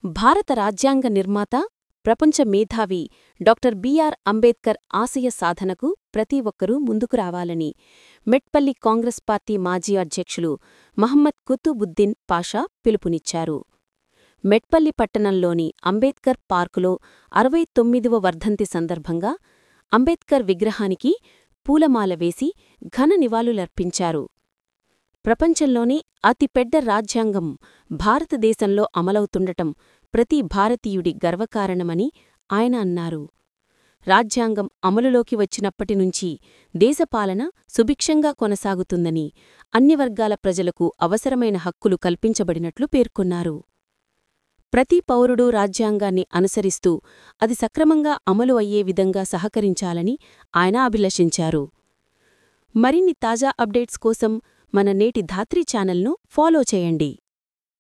భారత రాజ్యాంగ నిర్మాత ప్రపంచ మేధావి డాక్టర్ బిఆర్ అంబేద్కర్ ఆశయ సాధనకు ప్రతి ఒక్కరూ ముందుకు రావాలని మెట్పల్లి కాంగ్రెస్ పార్టీ మాజీ అధ్యక్షులు మహమ్మద్ కుతుబుద్దీన్ పాషా పిలుపునిచ్చారు మెట్పల్లి పట్టణంలోని అంబేద్కర్ పార్కులో అరవై తొమ్మిదవ వర్ధంతి సందర్భంగా అంబేద్కర్ విగ్రహానికి పూలమాల వేసి ఘన నివాళులర్పించారు ప్రపంచంలోనే అతిపెద్ద రాజ్యాంగం భారతదేశంలో అమలవుతుండటం ప్రతి భారతీయుడి గర్వకారణమని ఆయన అన్నారు రాజ్యాంగం అమలులోకి వచ్చినప్పటినుంచి దేశపాలన సుభిక్షంగా కొనసాగుతుందని అన్ని వర్గాల ప్రజలకు అవసరమైన హక్కులు కల్పించబడినట్లు పేర్కొన్నారు ప్రతి పౌరుడూ రాజ్యాంగాన్ని అనుసరిస్తూ అది సక్రమంగా అమలు అయ్యే విధంగా సహకరించాలని ఆయన అభిలషించారు మరిన్ని తాజా అప్డేట్స్ కోసం మన నేటి ధాత్రి ఛానల్ను ఫాలో చేయండి